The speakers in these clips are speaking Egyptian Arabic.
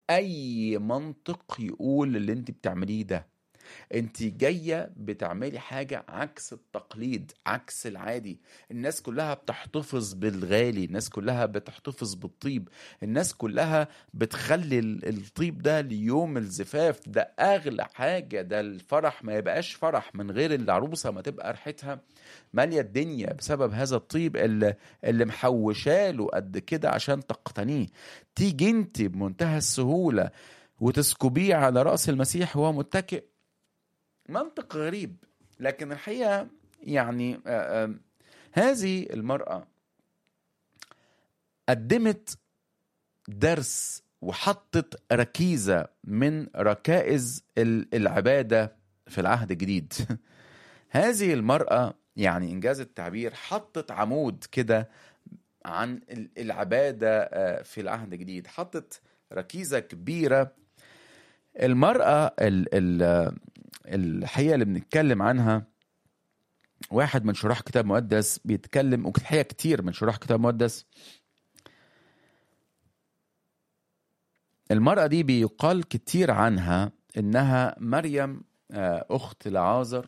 اي منطق يقول اللي انت بتعمليه ده انت جايه بتعملي حاجه عكس التقليد عكس العادي الناس كلها بتحتفظ بالغالي الناس كلها بتحتفظ بالطيب الناس كلها بتخلي ال- الطيب ده ليوم الزفاف ده اغلى حاجه ده الفرح ما يبقاش فرح من غير العروسه ما تبقى ريحتها ماليه الدنيا بسبب هذا الطيب اللي اللي محوشاله قد كده عشان تقتنيه تيجي انت بمنتهى السهوله وتسكبيه على راس المسيح وهو متكئ منطق غريب لكن الحقيقه يعني آه، آه، هذه المراه قدمت درس وحطت ركيزه من ركائز ال- العباده في العهد الجديد هذه المراه يعني انجاز التعبير حطت عمود كده عن ال- العباده آه، في العهد الجديد حطت ركيزه كبيره المراه ال ال الحقيقه اللي بنتكلم عنها واحد من شراح كتاب مقدس بيتكلم والحقيقه كتير من شراح كتاب مقدس المرأة دي بيقال كتير عنها إنها مريم آه، أخت لعازر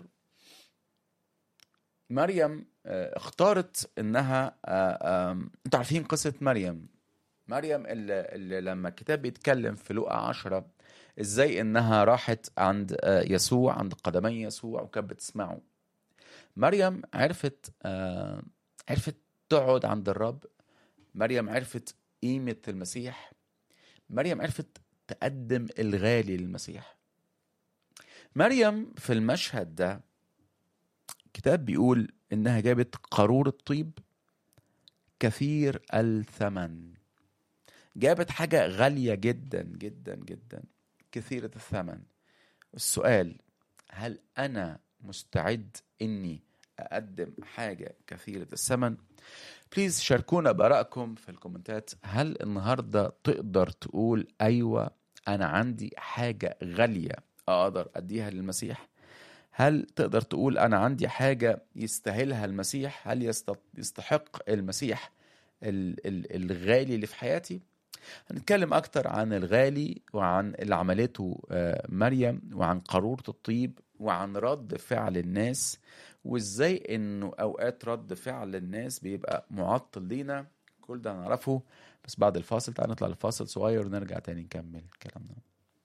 مريم آه، اختارت إنها آه، آم، أنتوا عارفين قصة مريم مريم اللي, اللي لما الكتاب بيتكلم في لقا عشرة إزاي إنها راحت عند آه، يسوع عند قدمي يسوع وكانت بتسمعه مريم عرفت آه، عرفت تقعد عند الرب مريم عرفت قيمة المسيح مريم عرفت تقدم الغالي للمسيح مريم في المشهد ده الكتاب بيقول انها جابت قارور الطيب كثير الثمن جابت حاجة غالية جدا جدا جدا كثيرة الثمن السؤال هل أنا مستعد إني أقدم حاجة كثيرة الثمن بليز شاركونا بآرائكم في الكومنتات هل النهاردة تقدر تقول أيوة أنا عندي حاجة غالية أقدر أديها للمسيح هل تقدر تقول أنا عندي حاجة يستاهلها المسيح هل يست- يستحق المسيح ال- ال- الغالي اللي في حياتي هنتكلم أكتر عن الغالي وعن اللي عملته آه، مريم وعن قارورة الطيب وعن رد فعل الناس وازاي انه اوقات رد فعل الناس بيبقى معطل لينا كل ده هنعرفه بس بعد الفاصل تعال نطلع لفاصل صغير ونرجع تاني نكمل كلامنا